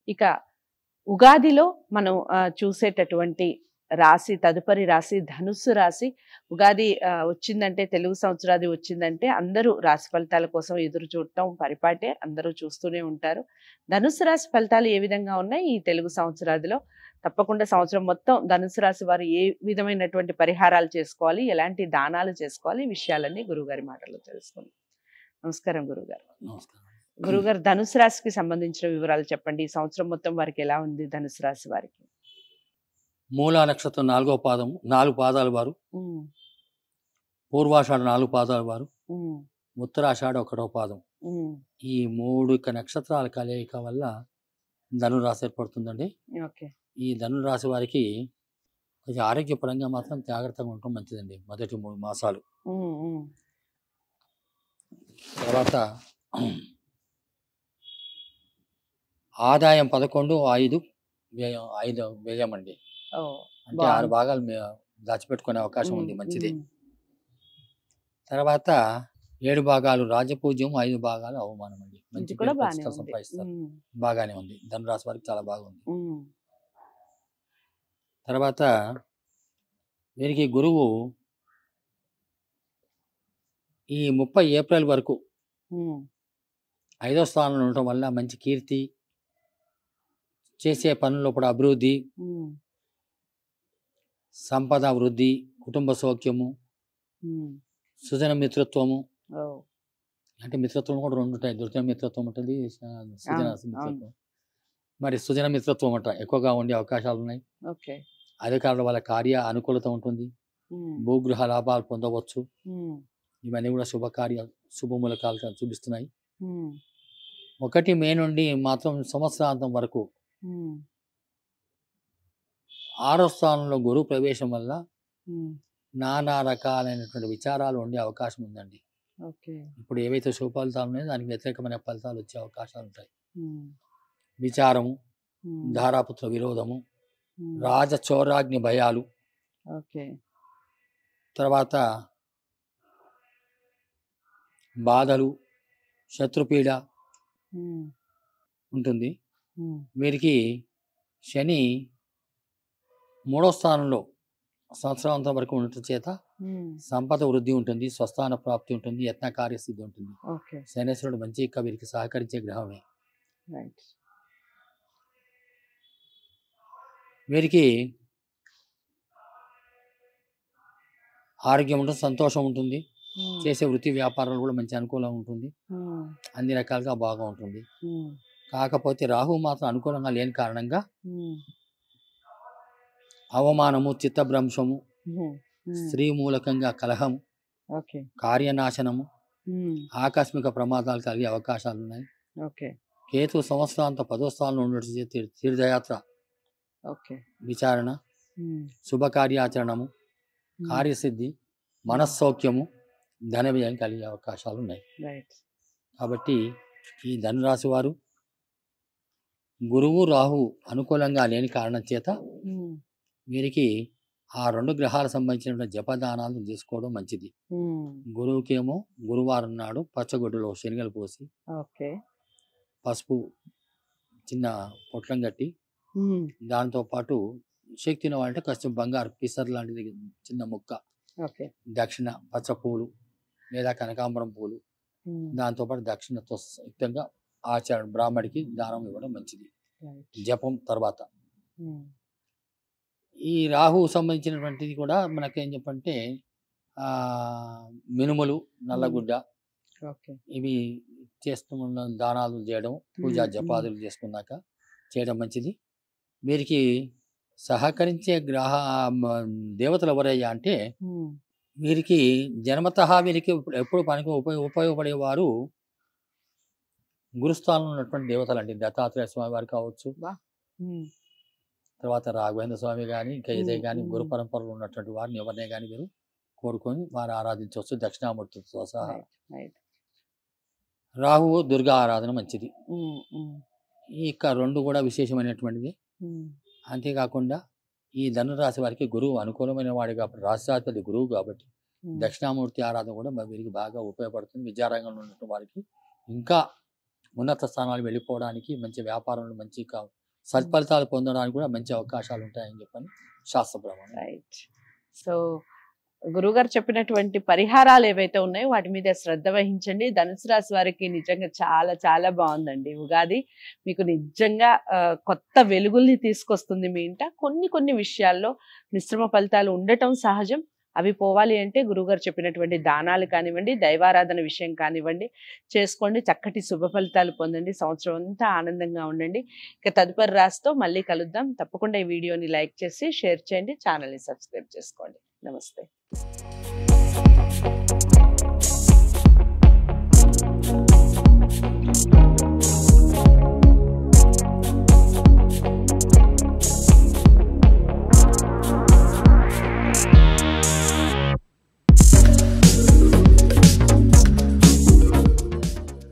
ఇక ఉగాదిలో మనం ఆ, చూసేటటువంటి రాశి తదుపరి రాశి ధనుస్సు రాశి ఉగాది ఆ, వచ్చిందంటే తెలుగు సంవత్సరాది వచ్చిందంటే అందరూ రాశి ఫలితాల కోసం ఎదురు చూడటం పరిపాటే అందరూ చూస్తూనే ఉంటారు ధనుస్సు రాశి ఫలితాలు ఏ విధంగా ఉన్నాయి ఈ తెలుగు సంవత్సరాదిలో తప్పకుండా సంవత్సరం మొత్తం ధనుసు రాశి వారు ఏ విధమైనటువంటి పరిహారాలు చేసుకోవాలి ఎలాంటి దానాలు చేసుకోవాలి ఈ విషయాలన్నీ గురుగారి మాటల్లో తెలుసుకుందాం నమస్కారం గురుగారు నమస్కారం గురుగారు ధనుసు రాశికి సంబంధించిన వివరాలు చెప్పండి ఈ సంవత్సరం మొత్తం వారికి ఎలా ఉంది ధనుసు రాశి వారికి మూలా నక్షత్రం నాలుగో పాదం నాలుగు పాదాలు వారు ఉమ్, పూర్వాషాఢ నాలుగు పాదాలు వారు ఉమ్, ఉత్తరాషాఢ ఒకటో పాదం ఉమ్, ఈ మూడు ఇక నక్షత్రాల కలయిక వల్ల ధనురాశి ఏర్పడుతుందండి ఓకే ఈ ధనురాశి వారికి కొంచెం ఆరోగ్యపరంగా మాత్రం జాగ్రత్తగా ఉండటం మంచిదండి మొదటి మూడు మాసాలు ఉమ్, ఉమ్, తర్వాత ఆదాయం పదకొండు ఐదు వ్యయం ఐదు వ్యయం అండి ఓ, అంటే ఆరు బాగుంది. భాగాలు మీ- దాచిపెట్టుకునే అవకాశం ఉంది ఉమ్, మంచిది ఉమ్, తర్వాత ఏడు భాగాలు రాజపూజ్యం ఐదు భాగాలు అవమానం అండి ఇది మంచి కూడా పేరు బాగానే ప్రతిష్టలు ఉంది సంపాదిస్తారు ఉమ్, బాగానే ఉంది ధనురాశి వారికి చాలా బాగుంది ఉమ్, తర్వాత వీరికి గురువు ఈ ముప్పై ఏప్రిల్ వరకు ఉమ్, ఐదో స్థానంలో ఉండటం వల్ల మంచి కీర్తి చేసే పనుల్లో కూడా అభివృద్ధి ఉమ్, సంపద వృద్ధి కుటుంబ సౌఖ్యము ఉమ్, సుజన మిత్రత్వము ఓ, అంటే మిత్రత్వం కూడా రెండు ఉంటాయి దుర్జన మిత్రత్వం ఉంటుంది స- సుజన అవును, మిత్రత్వం మరి సుజన మిత్రత్వం అంట ఎక్కువగా ఉండే అవకాశాలు ఉన్నాయి ఓకే అధికారుల వల్ల కార్య అనుకూలత ఉంటుంది ఉమ్, భూగృహ లాభాలు పొందవచ్చు ఉమ్, ఇవన్నీ కూడా శుభకార్య శుభమూలకాలు చూపిస్తున్నాయి ఉమ్, ఒకటి మే నుండి మాత్రం సంవత్సరాంతం వరకు ఉమ్, ఆరో స్థానంలో గురువు ప్రవేశం వల్ల ఉమ్, నానా రకాలైనటువంటి విచారాలు ఉండే అవకాశం ఉందండి ఓకే ఇప్పుడు ఏవైతే శుభ ఫలితాలు ఉన్నాయో దానికి వ్యతిరేకమైన ఫలితాలు వచ్చే అవకాశాలు ఉంటాయి ఉమ్, విచారము ఉమ్, ధారాపుత్ర విరోధము ఉమ్, రాజ చౌరాగ్ని భయాలు ఓకే తర్వాత బాధలు శత్రుపీడ ఉమ్, ఉంటుంది ఉమ్, వీరికి శని మూడో స్థానంలో సంవత్సరాంతం వరకు ఉండటం చేత ఉమ్, సంపద వృద్ధి ఉంటుంది స్వస్థాన ప్రాప్తి ఉంటుంది యత్న కార్యసిద్ధి ఉంటుంది ఓకే శనేశ్వరుడు మంచి ఇంకా వీరికి సహకరించే గ్రహమే రైట్ వీరికి ఆరోగ్యం ఉంటుంది సంతోషం ఉంటుంది ఉమ్, చేసే వృత్తి వ్యాపారాలు కూడా మంచి అనుకూలంగా ఉంటుంది ఉమ్, అన్ని రకాలుగా బాగా ఉంటుంది ఉమ్, కాకపోతే రాహు మాత్రం అనుకూలంగా లేని కారణంగా ఉమ్, అవమానము చిత్తభ్రంశము ఉమ్, ఉమ్, స్త్రీ మూలకంగా కలహము ఓకే కార్యనాశనము ఉమ్, ఆకస్మిక ప్రమాదాలు కలిగే అవకాశాలు ఉన్నాయి ఓకే కేతు సంవత్సరాంత పదో స్థానంలో ఉండటం చేత తీర్- తీర్థయాత్ర ఓకే విచారణ ఉమ్, శుభకార్యాచరణము ఉమ్, కార్యసిద్ధి మనస్సౌఖ్యము ధన వ్యయం కలిగే అవకాశాలు ఉన్నాయి రైట్ కాబట్టి ఈ ధనురాశి వారు గురువు రాహు అనుకూలంగా లేని కారణం చేత ఉమ్, వీరికి ఆ రెండు గ్రహాలకు సంబంధించిన జపదానాలు చేసుకోవడం మంచిది ఉమ్, గురువుకేమో గురువారం నాడు పచ్చగొడ్డులో శనగలు పోసి ఓకే పసుపు చిన్న పొట్లం కట్టి ఉమ్, దాంతో పాటు శక్తిని అంటే కొంచెం బంగారు పిసర్ లాంటిది చిన్న ముక్క ఓకే దక్షిణ పచ్చ పూలు లేదా కనకాంబరం పూలు ఉమ్, దాంతోపాటు దక్షిణతో యుక్తంగా ఆచార బ్రాహ్మడికి దానం ఇవ్వడం మంచిది రైట్ జపం తర్వాత ఉమ్, ఈ రాహు సంబంధించినటువంటిది కూడా మనకేం చెప్పంటే ఆ, మినుములు నల్లగుడ్డ ఓకే ఇవి చేస్తున్న దానాలు చేయడం పూజా మ్మ్, జపాదులు చేసుకున్నాక చేయడం మంచిది వీరికి సహకరించే గ్రహ మ, దేవతలు ఎవరయ్యా అంటే ఉమ్, వీరికి జన్మతహా వీరికి ఎప్పుడు పనికి ఉపయోగ ఉపయోగపడేవారు గురుస్థానంలో ఉన్నటువంటి దేవతలు అండి దత్తాత్రేయ స్వామి వారు కావచ్చు ఉమ్, తర్వాత రాఘవేంద్ర స్వామి కానీ ఇంకా ఏదే మ్మ్, కానీ మ్మ్. గురు పరంపరలో ఉన్నటువంటి వారిని ఎవరినే కానీ మీరు కోరుకొని వారు ఆరాధించవచ్చు దక్షిణామూర్తితో సహా రైట్ రైట్ రాహువు దుర్గా ఆరాధన మంచిది ఉమ్, ఉమ్, ఈ యొక్క రెండు కూడా విశేషమైనటువంటిది ఉమ్, అంతేకాకుండా ఈ ధనురాశి వారికి గురువు అనుకూలమైన వాడు కాబట్టి రాష్ట్రాధిపతి గురువు కాబట్టి ఉమ్, దక్షిణామూర్తి ఆరాధన కూడా మరి వీరికి బాగా ఉపయోగపడుతుంది విద్యారంగంలో ఉన్నటువంటి వారికి ఇంకా ఉన్నత స్థానాలు వెళ్ళిపోవడానికి మంచి వ్యాపారంలో మంచి కా- సత్ఫలితాలు పొందడానికి కూడా మంచి అవకాశాలు ఉంటాయని చెప్పని శాస్త్ర ప్రమాణం రైట్ సో గురుగారు చెప్పినటువంటి పరిహారాలు ఏవైతే ఉన్నాయో వాటి మీద శ్రద్ధ వహించండి ధనుసు రాశి వారికి నిజంగా చాలా చాలా బాగుందండి ఉగాది మీకు నిజంగా ఆ, కొత్త వెలుగుల్ని తీసుకొస్తుంది మీ ఇంట కొన్ని కొన్ని విషయాల్లో మిశ్రమ ఫలితాలు ఉండటం సహజం అవి పోవాలి అంటే గురుగారు చెప్పినటువంటి దానాలు కానివ్వండి దైవారాధన విషయం కానివ్వండి చేసుకోండి చక్కటి శుభ ఫలితాలు పొందండి సంవత్సరం అంతా ఆనందంగా ఉండండి ఇక తదుపరి రాశితో మళ్ళీ కలుద్దాం తప్పకుండా ఈ వీడియోని లైక్ చేసి షేర్ చేయండి ఛానల్ని సబ్స్క్రైబ్ చేసుకోండి నమస్తే